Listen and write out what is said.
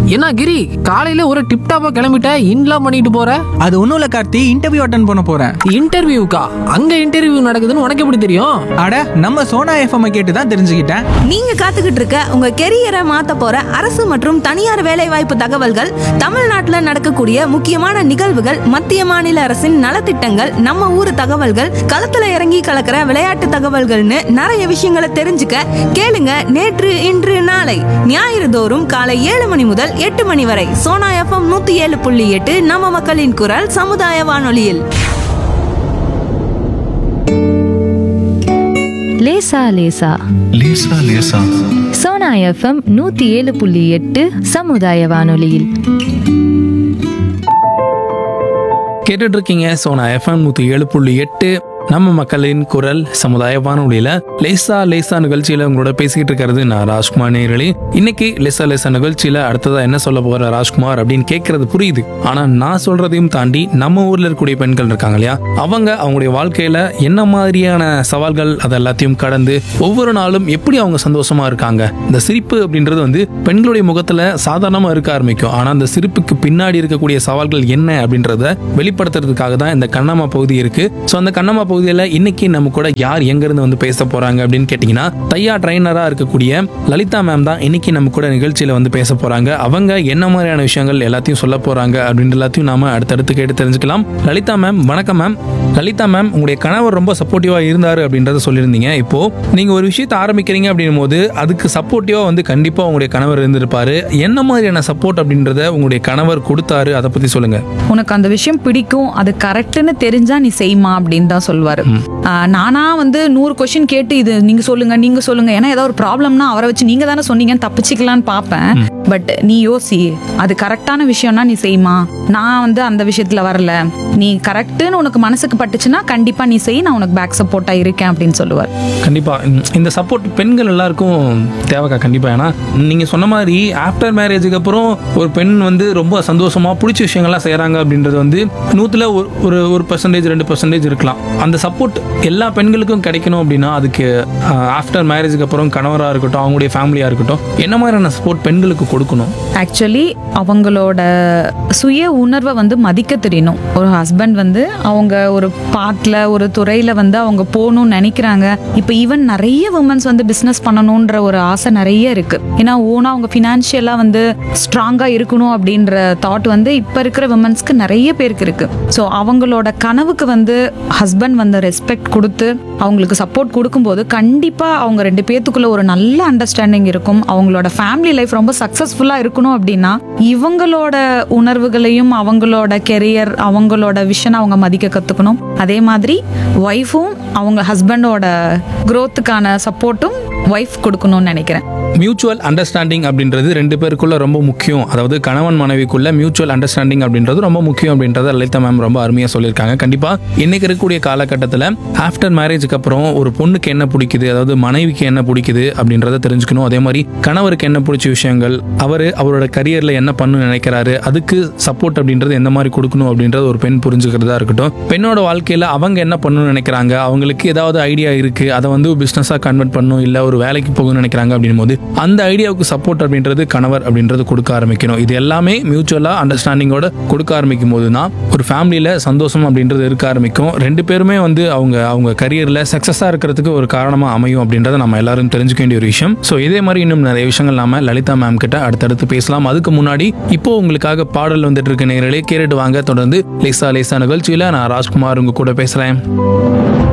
என்ன கிரி காலையில ஒரு டிப் டாப்பா கிளம்பிட்ட இன்லாம் பண்ணிட்டு போற அது ஒன்றும் இல்லை கார்த்தி இன்டர்வியூ அட்டன் பண்ண போகிறேன் இன்டர்வியூக்கா அங்க இன்டர்வியூ நடக்குதுன்னு உனக்கு எப்படி தெரியும் அட நம்ம சோனா எஃப்எம் கேட்டு தான் தெரிஞ்சுக்கிட்டேன் நீங்க காத்துக்கிட்டு இருக்க உங்க கெரியரை மாத்த போற அரசு மற்றும் தனியார் வேலைவாய்ப்பு தகவல்கள் தமிழ்நாட்டுல நடக்கக்கூடிய முக்கியமான நிகழ்வுகள் மத்திய மாநில அரசின் நலத்திட்டங்கள் நம்ம ஊர் தகவல்கள் களத்துல இறங்கி கலக்கிற விளையாட்டு தகவல்கள்னு நிறைய விஷயங்களை தெரிஞ்சுக்க கேளுங்க நேற்று இன்று நாளை ஞாயிறு தோறும் காலை ஏழு மணி முதல் எட்டு மணி வரை சோனா எஃப்எம் நூத்தி ஏழு புள்ளி எட்டு நம்ம மக்களின் குரல் சமுதாய வானொலியில் லேசா லேசா லேசா லேசா சோனா எஃப்எம் நூத்தி ஏழு புள்ளி எட்டு சமுதாய வானொலியில் கேட்டுட்டு இருக்கீங்க சோனா எஃப்எம் நூத்தி ஏழு புள்ளி எட்டு நம்ம மக்களின் குரல் சமுதாய வானொலியில லேசா லேசா நிகழ்ச்சியில உங்களோட பேசிக்கிட்டு இருக்கிறது நான் ராஜ்குமார் நேரலி இன்னைக்கு லேசா லேசா நிகழ்ச்சியில அடுத்ததா என்ன சொல்ல போற ராஜ்குமார் அப்படின்னு கேட்கறது புரியுது ஆனா நான் சொல்றதையும் தாண்டி நம்ம ஊர்ல இருக்கக்கூடிய பெண்கள் இருக்காங்க இல்லையா அவங்க அவங்களுடைய வாழ்க்கையில என்ன மாதிரியான சவால்கள் அது எல்லாத்தையும் கடந்து ஒவ்வொரு நாளும் எப்படி அவங்க சந்தோஷமா இருக்காங்க இந்த சிரிப்பு அப்படின்றது வந்து பெண்களுடைய முகத்துல சாதாரணமா இருக்க ஆரம்பிக்கும் ஆனா அந்த சிரிப்புக்கு பின்னாடி இருக்கக்கூடிய சவால்கள் என்ன அப்படின்றத வெளிப்படுத்துறதுக்காக தான் இந்த கண்ணம்மா பகுதி இருக்கு ஸோ அந்த கண்ணம்மா பகுதியில் இன்னைக்கு நம்ம கூட யார் எங்கிருந்து வந்து பேச போறாங்க அப்படின்னு கேட்டிங்கன்னா தையா ட்ரைனரா இருக்கக்கூடிய லலிதா மேம் தான் இன்னைக்கு நம்ம கூட நிகழ்ச்சியில வந்து பேச போறாங்க அவங்க என்ன மாதிரியான விஷயங்கள் எல்லாத்தையும் சொல்ல போறாங்க அப்படின்ற எல்லாத்தையும் நாம அடுத்தடுத்து கேட்டு தெரிஞ்சுக்கலாம் லலிதா மேம் வணக்கம் மேம் லலிதா மேம் உங்களுடைய கணவர் ரொம்ப சப்போர்ட்டிவா இருந்தாரு அப்படின்றத சொல்லியிருந்தீங்க இப்போ நீங்க ஒரு விஷயத்தை ஆரம்பிக்கிறீங்க அப்படின்னும் போது அதுக்கு சப்போர்ட்டிவா வந்து கண்டிப்பா உங்களுடைய கணவர் இருந்திருப்பாரு என்ன மாதிரியான சப்போர்ட் அப்படின்றத உங்களுடைய கணவர் கொடுத்தாரு அதை பத்தி சொல்லுங்க உனக்கு அந்த விஷயம் பிடிக்கும் அது கரெக்ட்னு தெரிஞ்சா நீ செய்யுமா அப்படின்னு தான் சொல்லுவாரு ஆஹ் நானா வந்து நூறு கொஸ்டின் கேட்டு இது நீங்க சொல்லுங்க நீங்க சொல்லுங்க ஏன்னா ஏதாவது ஒரு ப்ராப்ளம்னா அவரை வச்சு நீங்க தானே சொன்னீங்கன்னு தப்பிச்சுக்கலான்னு பார்ப்பேன் பட் நீ யோசி அது கரெக்டான விஷயம்னா நீ செய்யுமா நான் வந்து அந்த விஷயத்துல வரல நீ கரெக்ட்னு உனக்கு மனசுக்கு பட்டுச்சுன்னா கண்டிப்பா நீ செய் நான் உனக்கு பேக் சப்போர்ட்டா இருக்கேன் அப்படின்னு சொல்லுவார் கண்டிப்பா இந்த- இந்த சப்போர்ட் பெண்கள் எல்லாருக்கும் தேவைக்கா கண்டிப்பா ஏன்னா நீங்க சொன்ன மாதிரி ஆஃப்டர் மேரேஜுக்கு அப்புறம் ஒரு பெண் வந்து ரொம்ப சந்தோஷமா பிடிச்ச விஷயங்கள்லாம் செய்யறாங்க அப்படின்றது வந்து நூத்துல ஒரு ஒரு ஒரு பர்சன்டேஜ் ரெண்டு பர்சன்டேஜ் இருக்கலாம் அந்த சப்போர்ட் எல்லா பெண்களுக்கும் கிடைக்கணும் அப்படின்னா அதுக்கு ஆஃப்டர் மேரேஜுக்கு அப்புறம் கணவராக இருக்கட்டும் அவங்களுடைய ஃபேமிலியாக இருக்கட்டும் என்ன மாதிரியான சப்போர்ட் பெண்களுக்கு கொடுக்கணும் ஆக்சுவலி அவங்களோட சுய உணர்வை வந்து மதிக்க தெரியணும் ஒரு ஹஸ்பண்ட் வந்து அவங்க ஒரு பாட்டில் ஒரு துறையில் வந்து அவங்க போகணும்னு நினைக்கிறாங்க இப்போ ஈவன் நிறைய உமன்ஸ் வந்து பிஸ்னஸ் பண்ணணுன்ற ஒரு ஆசை நிறைய இருக்கு ஏன்னா ஓனா அவங்க ஃபினான்ஷியலாக வந்து ஸ்ட்ராங்காக இருக்கணும் அப்படின்ற தாட் வந்து இப்போ இருக்கிற உமன்ஸ்க்கு நிறைய பேருக்கு இருக்கு ஸோ அவங்களோட கனவுக்கு வந்து ஹஸ்பண்ட் வந்து ரெஸ்பெக்ட் கொடுத்து அவங்களுக்கு சப்போர்ட் கொடுக்கும்போது கண்டிப்பாக அவங்க ரெண்டு பேத்துக்குள்ள ஒரு நல்ல அண்டர்ஸ்டாண்டிங் இருக்கும் அவங்களோட ஃபேமிலி லைஃப் ரொம்ப சக்ஸஸ்ஃபுல்லாக இருக்கணும் அப்படின்னா இவங்களோட உணர்வுகளையும் அவங்களோட கெரியர் அவங்களோட விஷனை அவங்க மதிக்க கற்றுக்கணும் அதே மாதிரி ஒய்ஃபும் அவங்க ஹஸ்பண்டோட க்ரோத்துக்கான சப்போர்ட்டும் ஒய்ஃப் கொடுக்கணும்னு நினைக்கிறேன் மியூச்சுவல் அண்டர்ஸ்டாண்டிங் அப்படின்றது ரெண்டு பேருக்குள்ள ரொம்ப முக்கியம் அதாவது கணவன் மனைவிக்குள்ள மியூச்சுவல் அண்டர்ஸ்டாண்டிங் அப்படின்றது ரொம்ப முக்கியம் அப்படின்றத லலிதா மேம் ரொம்ப அருமையாக சொல்லியிருக்காங்க கண்டிப்பா இன்னைக்கு இருக்கக்கூடிய காலகட்டத்தில் ஆஃப்டர் மேரேஜுக்கு அப்புறம் ஒரு பொண்ணுக்கு என்ன பிடிக்குது அதாவது மனைவிக்கு என்ன பிடிக்குது அப்படின்றத தெரிஞ்சுக்கணும் அதே மாதிரி கணவருக்கு என்ன பிடிச்ச விஷயங்கள் அவர் அவரோட கரியர்ல என்ன பண்ணு நினைக்கிறாரு அதுக்கு சப்போர்ட் அப்படின்றது எந்த மாதிரி கொடுக்கணும் அப்படின்றது ஒரு பெண் புரிஞ்சுக்கிறதா இருக்கட்டும் பெண்ணோட வாழ்க்கையில அவங்க என்ன பண்ணணும்னு நினைக்கிறாங்க அவங்களுக்கு ஏதாவது ஐடியா இருக்கு அதை வந்து பிசினஸா கன்வெர்ட் பண்ணணும் இல்ல ஒரு வேலைக்கு போகணும்னு நினைக்கிறாங்க அப்படின்னும் போது அந்த ஐடியாவுக்கு சப்போர்ட் அப்படின்றது கணவர் அப்படின்றது கொடுக்க ஆரம்பிக்கணும் இது எல்லாமே மியூச்சுவலா அண்டர்ஸ்டாண்டிங்கோட கொடுக்க ஆரம்பிக்கும் போது தான் ஒரு ஃபேமிலியில சந்தோஷம் அப்படின்றது இருக்க ஆரம்பிக்கும் ரெண்டு பேருமே வந்து அவங்க அவங்க கரியர்ல சக்சஸா இருக்கிறதுக்கு ஒரு காரணமா அமையும் அப்படின்றத நம்ம எல்லாரும் தெரிஞ்சுக்க வேண்டிய ஒரு விஷயம் ஸோ இதே மாதிரி இன்னும் நிறைய விஷயங்கள் நாம லலிதா மேம் கிட்ட அடுத்தடுத்து பேசலாம் அதுக்கு முன்னாடி இப்போ உங்களுக்காக பாடல் வந்துட்டு இருக்க நேரலே கேட்டுட்டு வாங்க தொடர்ந்து லேசா லேசா நிகழ்ச்சியில நான் ராஜ்குமார் உங்க கூட பேசுறேன்